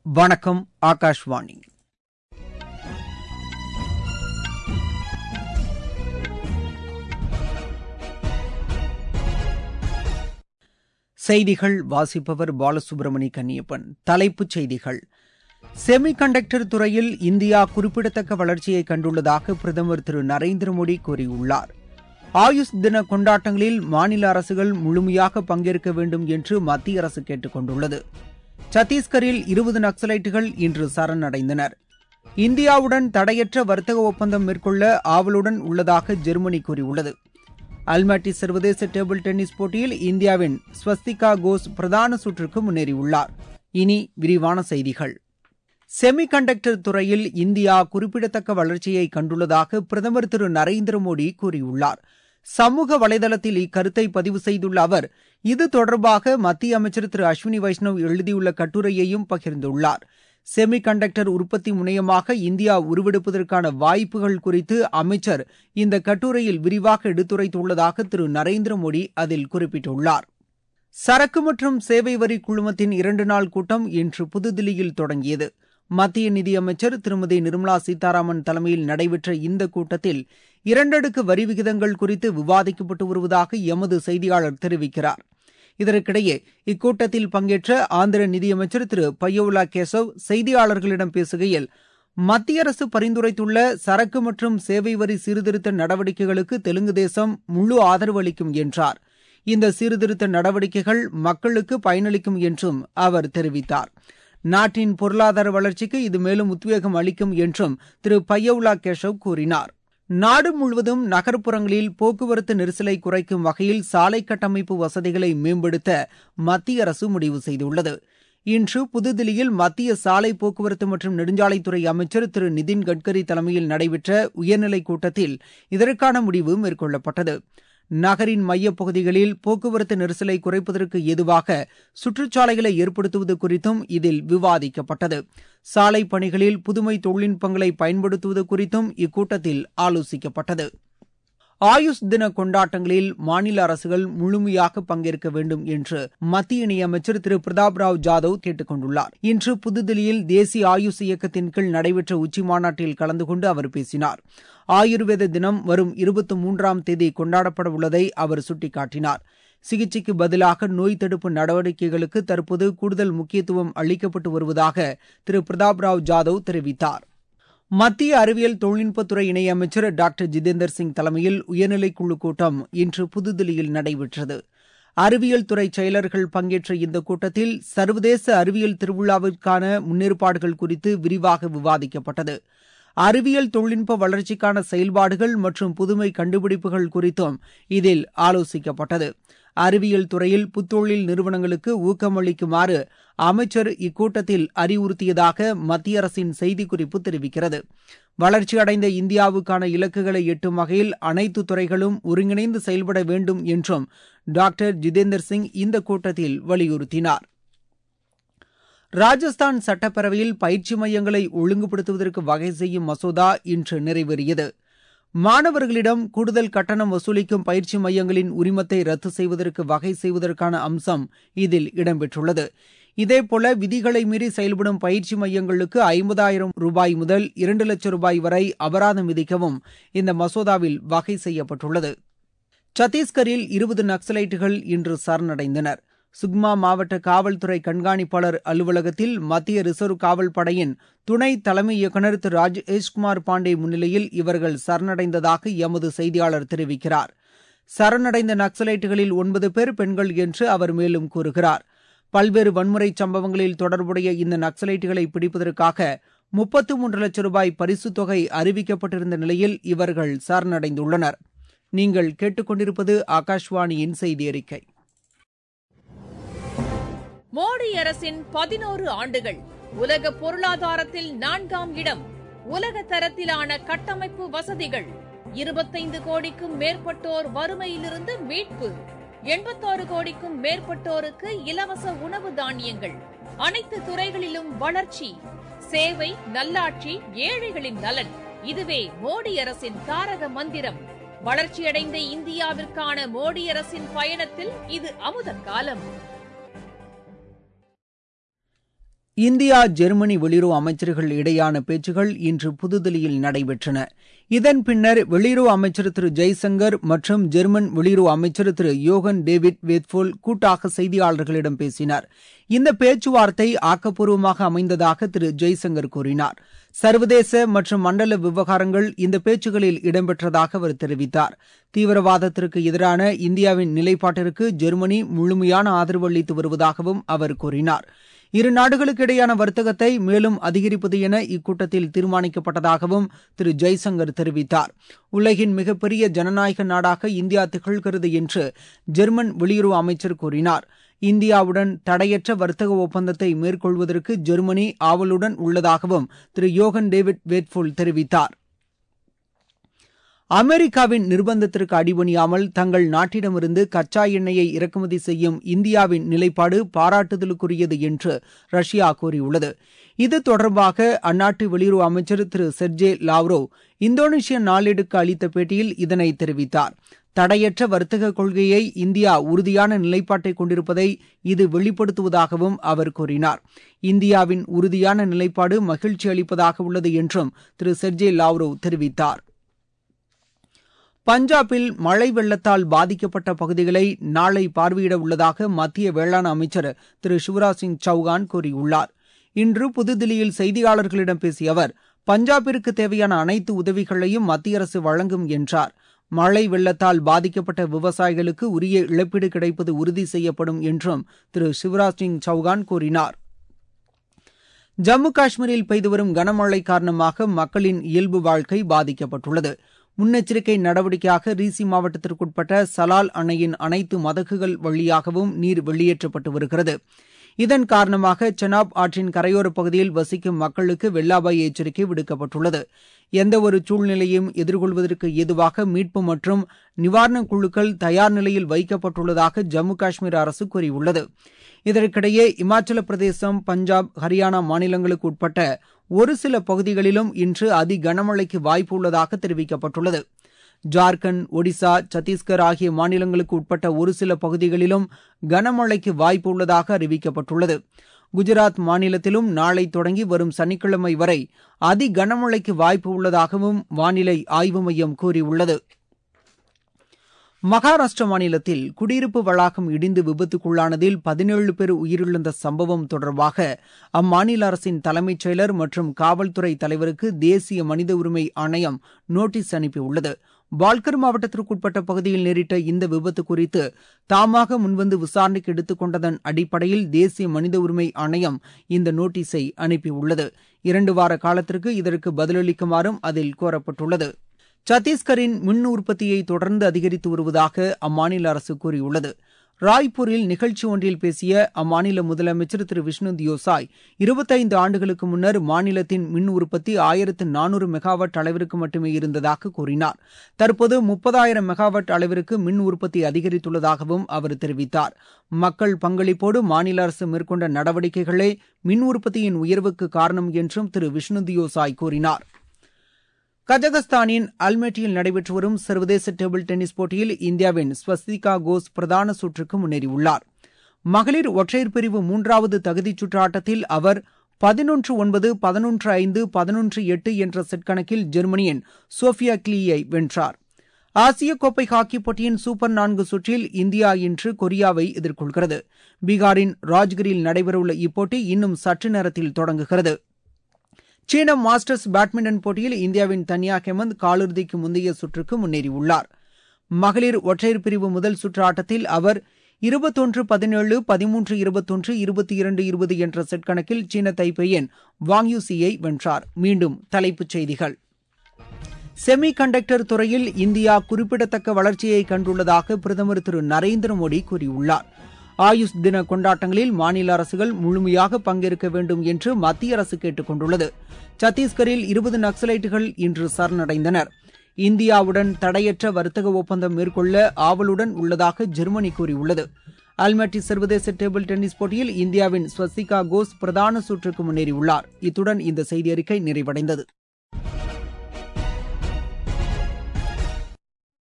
வணக்கம் ஆகாஷ்வாணி செய்திகள் வாசிப்பவர் பாலசுப்ரமணி கன்னியப்பன் தலைப்புச் செய்திகள் செமி கண்டக்டர் துறையில் இந்தியா குறிப்பிடத்தக்க வளர்ச்சியை கண்டுள்ளதாக பிரதமர் திரு நரேந்திர மோடி கூறியுள்ளார் ஆயுஷ் தின கொண்டாட்டங்களில் மாநில அரசுகள் முழுமையாக பங்கேற்க வேண்டும் என்று மத்திய அரசு கேட்டுக் கொண்டுள்ளது சத்தீஸ்கரில் இருபது நக்சலைட்டுகள் இன்று சரணடைந்தனர் இந்தியாவுடன் தடையற்ற வர்த்தக ஒப்பந்தம் மேற்கொள்ள ஆவலுடன் உள்ளதாக ஜெர்மனி கூறியுள்ளது அல்மாட்டி சர்வதேச டேபிள் டென்னிஸ் போட்டியில் இந்தியாவின் ஸ்வஸ்திகா கோஸ் பிரதான சுற்றுக்கு முன்னேறியுள்ளார் இனி விரிவான செய்திகள் செமி கண்டக்டர் துறையில் இந்தியா குறிப்பிடத்தக்க வளர்ச்சியை கண்டுள்ளதாக பிரதமர் திரு நரேந்திர மோடி கூறியுள்ளார் சமூக வலைதளத்தில் இக்கருத்தை பதிவு செய்துள்ள அவர் இது தொடர்பாக மத்திய அமைச்சர் திரு அஸ்வினி வைஷ்ணவ் எழுதியுள்ள கட்டுரையையும் பகிர்ந்துள்ளார் செமி கண்டக்டர் உற்பத்தி முனையமாக இந்தியா உருவெடுப்பதற்கான வாய்ப்புகள் குறித்து அமைச்சர் இந்த கட்டுரையில் விரிவாக எடுத்துரைத்துள்ளதாக திரு நரேந்திர மோடி அதில் குறிப்பிட்டுள்ளார் சரக்கு மற்றும் சேவை வரி குழுமத்தின் இரண்டு நாள் கூட்டம் இன்று புதுதில்லியில் தொடங்கியது மத்திய நிதியமைச்சர் திருமதி நிர்மலா சீதாராமன் தலைமையில் நடைபெற்ற இந்த கூட்டத்தில் இரண்டடுக்கு வரி விகிதங்கள் குறித்து விவாதிக்கப்பட்டு வருவதாக எமது செய்தியாளர் தெரிவிக்கிறார் இதற்கிடையே இக்கூட்டத்தில் பங்கேற்ற ஆந்திர நிதியமைச்சர் திரு பையோலா கேசவ் செய்தியாளர்களிடம் பேசுகையில் மத்திய அரசு பரிந்துரைத்துள்ள சரக்கு மற்றும் சேவை வரி சீர்திருத்த நடவடிக்கைகளுக்கு தெலுங்கு தேசம் முழு ஆதரவு அளிக்கும் என்றார் இந்த சீர்திருத்த நடவடிக்கைகள் மக்களுக்கு பயனளிக்கும் என்றும் அவர் தெரிவித்தார் நாட்டின் பொருளாதார வளர்ச்சிக்கு இது மேலும் உத்வேகம் அளிக்கும் என்றும் திரு பையவுலா கேஷவ் கூறினார் நாடு முழுவதும் நகர்ப்புறங்களில் போக்குவரத்து நெரிசலை குறைக்கும் வகையில் சாலை கட்டமைப்பு வசதிகளை மேம்படுத்த மத்திய அரசு முடிவு செய்துள்ளது இன்று புதுதில்லியில் மத்திய சாலை போக்குவரத்து மற்றும் நெடுஞ்சாலைத்துறை அமைச்சர் திரு நிதின் கட்கரி தலைமையில் நடைபெற்ற உயர்நிலைக் கூட்டத்தில் இதற்கான முடிவு மேற்கொள்ளப்பட்டது நகரின் மையப்பகுதிகளில் போக்குவரத்து நெரிசலை குறைப்பதற்கு ஏதுவாக சுற்றுச்சாலைகளை ஏற்படுத்துவது குறித்தும் இதில் விவாதிக்கப்பட்டது சாலை பணிகளில் புதுமை தொழில்நுட்பங்களை பயன்படுத்துவது குறித்தும் இக்கூட்டத்தில் ஆலோசிக்கப்பட்டது ஆயுஷ் தின கொண்டாட்டங்களில் மாநில அரசுகள் முழுமையாக பங்கேற்க வேண்டும் என்று மத்திய இணையமைச்சர் திரு பிரதாப் ராவ் ஜாதவ் கேட்டுக் கொண்டுள்ளார் இன்று புதுதில்லியில் தேசிய ஆயுஷ் இயக்கத்தின் கீழ் நடைபெற்ற உச்சி மாநாட்டில் கலந்து கொண்டு அவர் பேசினார் ஆயுர்வேத தினம் வரும் இருபத்தி மூன்றாம் தேதி கொண்டாடப்பட உள்ளதை அவர் சுட்டிக்காட்டினார் சிகிச்சைக்கு பதிலாக நோய் தடுப்பு நடவடிக்கைகளுக்கு தற்போது கூடுதல் முக்கியத்துவம் அளிக்கப்பட்டு வருவதாக திரு பிரதாப் ராவ் ஜாதவ் தெரிவித்தார் மத்திய அறிவியல் தொழில்நுட்பத்துறை இணையமைச்சர் டாக்டர் ஜிதேந்தர் சிங் தலைமையில் உயர்நிலைக்குழு கூட்டம் இன்று புதுதில்லியில் நடைபெற்றது அறிவியல் துறை செயலர்கள் பங்கேற்ற இந்த கூட்டத்தில் சர்வதேச அறிவியல் திருவிழாவிற்கான முன்னேற்பாடுகள் குறித்து விரிவாக விவாதிக்கப்பட்டது அறிவியல் தொழில்நுட்ப வளர்ச்சிக்கான செயல்பாடுகள் மற்றும் புதுமை கண்டுபிடிப்புகள் குறித்தும் இதில் ஆலோசிக்கப்பட்டது அறிவியல் துறையில் புத்தொழில் நிறுவனங்களுக்கு ஊக்கமளிக்குமாறு அமைச்சர் இக்கூட்டத்தில் அறிவுறுத்தியதாக மத்திய அரசின் செய்திக்குறிப்பு தெரிவிக்கிறது வளர்ச்சியடைந்த இந்தியாவுக்கான இலக்குகளை எட்டும் வகையில் அனைத்து துறைகளும் ஒருங்கிணைந்து செயல்பட வேண்டும் என்றும் டாக்டர் ஜிதேந்தர் சிங் இந்த கூட்டத்தில் வலியுறுத்தினார் ராஜஸ்தான் சட்டப்பேரவையில் பயிற்சி மையங்களை ஒழுங்குபடுத்துவதற்கு வகை செய்யும் மசோதா இன்று நிறைவேறியது மாணவர்களிடம் கூடுதல் கட்டணம் வசூலிக்கும் பயிற்சி மையங்களின் உரிமத்தை ரத்து செய்வதற்கு வகை செய்வதற்கான அம்சம் இதில் இடம்பெற்றுள்ளது இதேபோல விதிகளை மீறி செயல்படும் பயிற்சி மையங்களுக்கு ஐம்பதாயிரம் ரூபாய் முதல் இரண்டு லட்சம் ரூபாய் வரை அபராதம் விதிக்கவும் இந்த மசோதாவில் வகை செய்யப்பட்டுள்ளது சத்தீஸ்கரில் இருபது நக்சலைட்டுகள் இன்று சரணடைந்தனர் சுக்மா மாவட்ட காவல்துறை கண்காணிப்பாளர் அலுவலகத்தில் மத்திய ரிசர்வ் காவல் படையின் துணை தலைமை இயக்குநர் திரு ராஜேஷ்குமார் பாண்டே முன்னிலையில் இவர்கள் சரணடைந்ததாக எமது செய்தியாளர் தெரிவிக்கிறார் சரணடைந்த நக்சலைட்டுகளில் ஒன்பது பேர் பெண்கள் என்று அவர் மேலும் கூறுகிறார் பல்வேறு வன்முறை சம்பவங்களில் தொடர்புடைய இந்த நக்சலைட்டுகளை பிடிப்பதற்காக முப்பத்து மூன்று லட்சம் ரூபாய் பரிசுத் தொகை அறிவிக்கப்பட்டிருந்த நிலையில் இவர்கள் சரணடைந்துள்ளனர் நீங்கள் கேட்டுக்கொண்டிருப்பது ஆகாஷ்வாணியின் செய்தி அறிக்கை மோடி அரசின் பதினோரு ஆண்டுகள் உலக பொருளாதாரத்தில் நான்காம் இடம் உலக தரத்திலான கட்டமைப்பு வசதிகள் இருபத்தைந்து கோடிக்கும் மேற்பட்டோர் வறுமையிலிருந்து மீட்பு எண்பத்தாறு கோடிக்கும் மேற்பட்டோருக்கு இலவச உணவு தானியங்கள் அனைத்து துறைகளிலும் வளர்ச்சி சேவை நல்லாட்சி ஏழைகளின் நலன் இதுவே மோடி அரசின் தாரக மந்திரம் வளர்ச்சியடைந்த இந்தியாவிற்கான மோடி அரசின் பயணத்தில் இது அமுத காலம் இந்தியா ஜெர்மனி வெளியுறவு அமைச்சர்கள் இடையேயான பேச்சுகள் இன்று புதுதில்லியில் நடைபெற்றன இதன் பின்னர் வெளியுறவு அமைச்சர் திரு ஜெய்சங்கர் மற்றும் ஜெர்மன் வெளியுறவு அமைச்சர் திரு யோகன் டேவிட் வேத்போல் கூட்டாக செய்தியாளர்களிடம் பேசினார் இந்த பேச்சுவார்த்தை ஆக்கப்பூர்வமாக அமைந்ததாக திரு ஜெய்சங்கர் கூறினார் சர்வதேச மற்றும் மண்டல விவகாரங்கள் இந்த பேச்சுகளில் இடம்பெற்றதாக அவர் தெரிவித்தார் தீவிரவாதத்திற்கு எதிரான இந்தியாவின் நிலைப்பாட்டிற்கு ஜெர்மனி முழுமையான ஆதரவு அளித்து வருவதாகவும் அவர் கூறினார் இரு நாடுகளுக்கு இடையேயான வர்த்தகத்தை மேலும் அதிகரிப்பது என இக்கூட்டத்தில் தீர்மானிக்கப்பட்டதாகவும் திரு ஜெய்சங்கர் தெரிவித்தார் உலகின் மிகப்பெரிய ஜனநாயக நாடாக இந்தியா திகழ்கிறது என்று ஜெர்மன் வெளியுறவு அமைச்சர் கூறினார் இந்தியாவுடன் தடையற்ற வர்த்தக ஒப்பந்தத்தை மேற்கொள்வதற்கு ஜெர்மனி ஆவலுடன் உள்ளதாகவும் திரு யோகன் டேவிட் வேட்ஃபுல் தெரிவித்தார் அமெரிக்காவின் நிர்பந்தத்திற்கு அடிபணியாமல் தங்கள் நாட்டிடமிருந்து கச்சா எண்ணெயை இறக்குமதி செய்யும் இந்தியாவின் நிலைப்பாடு பாராட்டுதலுக்குரியது என்று ரஷ்யா கூறியுள்ளது இது தொடர்பாக அந்நாட்டு வெளியுறவு அமைச்சர் திரு செர்ஜே லாவ்ரோவ் இந்தோனேஷிய நாளேடுக்கு அளித்த பேட்டியில் இதனை தெரிவித்தார் தடையற்ற வர்த்தக கொள்கையை இந்தியா உறுதியான நிலைப்பாட்டை கொண்டிருப்பதை இது வெளிப்படுத்துவதாகவும் அவர் கூறினார் இந்தியாவின் உறுதியான நிலைப்பாடு மகிழ்ச்சி அளிப்பதாக உள்ளது என்றும் திரு செர்ஜே லாவ்ரோவ் தெரிவித்தார் பஞ்சாபில் மழை வெள்ளத்தால் பாதிக்கப்பட்ட பகுதிகளை நாளை பார்வையிட உள்ளதாக மத்திய வேளாண் அமைச்சர் திரு சிவராஜ் சிங் சௌகான் கூறியுள்ளார் இன்று புதுதில்லியில் செய்தியாளர்களிடம் பேசிய அவர் பஞ்சாபிற்கு தேவையான அனைத்து உதவிகளையும் மத்திய அரசு வழங்கும் என்றார் மழை வெள்ளத்தால் பாதிக்கப்பட்ட விவசாயிகளுக்கு உரிய இழப்பீடு கிடைப்பது உறுதி செய்யப்படும் என்றும் திரு சிவராஜ் சிங் சௌகான் கூறினார் ஜம்மு காஷ்மீரில் பெய்து வரும் கனமழை காரணமாக மக்களின் இயல்பு வாழ்க்கை பாதிக்கப்பட்டுள்ளது முன்னெச்சரிக்கை நடவடிக்கையாக ரீசி மாவட்டத்திற்குட்பட்ட சலால் அணையின் அனைத்து மதகுகள் வழியாகவும் நீர் வெளியேற்றப்பட்டு வருகிறது இதன் காரணமாக செனாப் ஆற்றின் கரையோரப் பகுதியில் வசிக்கும் மக்களுக்கு வெள்ள அபாய எச்சரிக்கை விடுக்கப்பட்டுள்ளது எந்தவொரு சூழ்நிலையும் எதிர்கொள்வதற்கு ஏதுவாக மீட்பு மற்றும் நிவாரணக் குழுக்கள் தயார் நிலையில் வைக்கப்பட்டுள்ளதாக ஜம்மு காஷ்மீர் அரசு கூறியுள்ளது இதற்கிடையே இமாச்சல பிரதேசம் பஞ்சாப் ஹரியானா மாநிலங்களுக்கு உட்பட்ட ஒரு சில பகுதிகளிலும் இன்று அதி கனமழைக்கு வாய்ப்பு உள்ளதாக தெரிவிக்கப்பட்டுள்ளது ஜார்க்கண்ட் ஒடிசா சத்தீஸ்கர் ஆகிய மாநிலங்களுக்கு உட்பட்ட ஒரு சில பகுதிகளிலும் கனமழைக்கு வாய்ப்பு உள்ளதாக அறிவிக்கப்பட்டுள்ளது குஜராத் மாநிலத்திலும் நாளை தொடங்கி வரும் சனிக்கிழமை வரை அதி கனமழைக்கு வாய்ப்பு உள்ளதாகவும் வானிலை ஆய்வு மையம் கூறியுள்ளது மகாராஷ்டிர மாநிலத்தில் குடியிருப்பு வளாகம் இடிந்து விபத்துக்குள்ளானதில் பதினேழு பேர் உயிரிழந்த சம்பவம் தொடர்பாக அம்மாநில அரசின் தலைமைச் செயலர் மற்றும் காவல்துறை தலைவருக்கு தேசிய மனித உரிமை ஆணையம் நோட்டீஸ் அனுப்பியுள்ளது பால்கர் மாவட்டத்திற்குட்பட்ட பகுதியில் நேரிட்ட இந்த விபத்து குறித்து தாமாக முன்வந்து விசாரணைக்கு எடுத்துக் கொண்டதன் அடிப்படையில் தேசிய மனித உரிமை ஆணையம் இந்த நோட்டீஸை அனுப்பியுள்ளது இரண்டு வார காலத்திற்கு இதற்கு பதிலளிக்குமாறும் அதில் கோரப்பட்டுள்ளது சத்தீஸ்கரின் மின் உற்பத்தியை தொடர்ந்து அதிகரித்து வருவதாக அம்மாநில அரசு கூறியுள்ளது ராய்ப்பூரில் நிகழ்ச்சி ஒன்றில் பேசிய அம்மாநில முதலமைச்சர் திரு விஷ்ணு தியோசாய் இருபத்தைந்து ஆண்டுகளுக்கு முன்னர் மாநிலத்தின் மின் உற்பத்தி ஆயிரத்து நானூறு மெகாவாட் அளவிற்கு மட்டுமே இருந்ததாக கூறினார் தற்போது முப்பதாயிரம் மெகாவாட் அளவிற்கு மின் உற்பத்தி அதிகரித்துள்ளதாகவும் அவர் தெரிவித்தார் மக்கள் பங்களிப்போடு மாநில அரசு மேற்கொண்ட நடவடிக்கைகளே மின் உற்பத்தியின் உயர்வுக்கு காரணம் என்றும் திரு விஷ்ணு தியோசாய் கூறினார் கஜகஸ்தானின் அல்மேட்டியில் நடைபெற்று வரும் சர்வதேச டேபிள் டென்னிஸ் போட்டியில் இந்தியாவின் ஸ்வஸ்திகா கோஸ் பிரதான சுற்றுக்கு முன்னேறியுள்ளார் மகளிர் ஒற்றையர் பிரிவு மூன்றாவது தகுதிச் சுற்று ஆட்டத்தில் அவர் பதினொன்று ஒன்பது பதினொன்று ஐந்து பதினொன்று எட்டு என்ற செட் கணக்கில் ஜெர்மனியின் சோஃபியா கிளியை வென்றார் ஆசிய கோப்பை ஹாக்கி போட்டியின் சூப்பர் நான்கு சுற்றில் இந்தியா இன்று கொரியாவை எதிர்கொள்கிறது பீகாரின் ராஜ்கிரில் நடைபெறவுள்ள இப்போட்டி இன்னும் சற்று நேரத்தில் தொடங்குகிறது சீன மாஸ்டர்ஸ் பேட்மிண்டன் போட்டியில் இந்தியாவின் தன்யா ஹெமந்த் காலிறுதிக்கு முந்தைய சுற்றுக்கு முன்னேறியுள்ளார் மகளிர் ஒற்றையர் பிரிவு முதல் சுற்று ஆட்டத்தில் அவர் இருபத்தொன்று பதினேழு பதிமூன்று இருபத்தொன்று இருபத்தி இரண்டு இருபது என்ற செட் கணக்கில் சீன தைப்பேயின் வாங்யூசியை வென்றார் மீண்டும் தலைப்புச் செய்திகள் செமி கண்டக்டர் துறையில் இந்தியா குறிப்பிடத்தக்க வளர்ச்சியை கண்டுள்ளதாக பிரதமர் திரு நரேந்திர மோடி கூறியுள்ளார் ஆயுஷ் தின கொண்டாட்டங்களில் மாநில அரசுகள் முழுமையாக பங்கேற்க வேண்டும் என்று மத்திய அரசு கேட்டுக் கொண்டுள்ளது சத்தீஸ்கரில் இருபது நக்சலைட்டுகள் இன்று சரணடைந்தனர் இந்தியாவுடன் தடையற்ற வர்த்தக ஒப்பந்தம் மேற்கொள்ள ஆவலுடன் உள்ளதாக ஜெர்மனி கூறியுள்ளது அல்மட்டி சர்வதேச டேபிள் டென்னிஸ் போட்டியில் இந்தியாவின் ஸ்வஸ்திகா கோஸ் பிரதான சுற்றுக்கு முன்னேறியுள்ளார் இத்துடன் இந்த செய்தி அறிக்கை நிறைவடைந்தது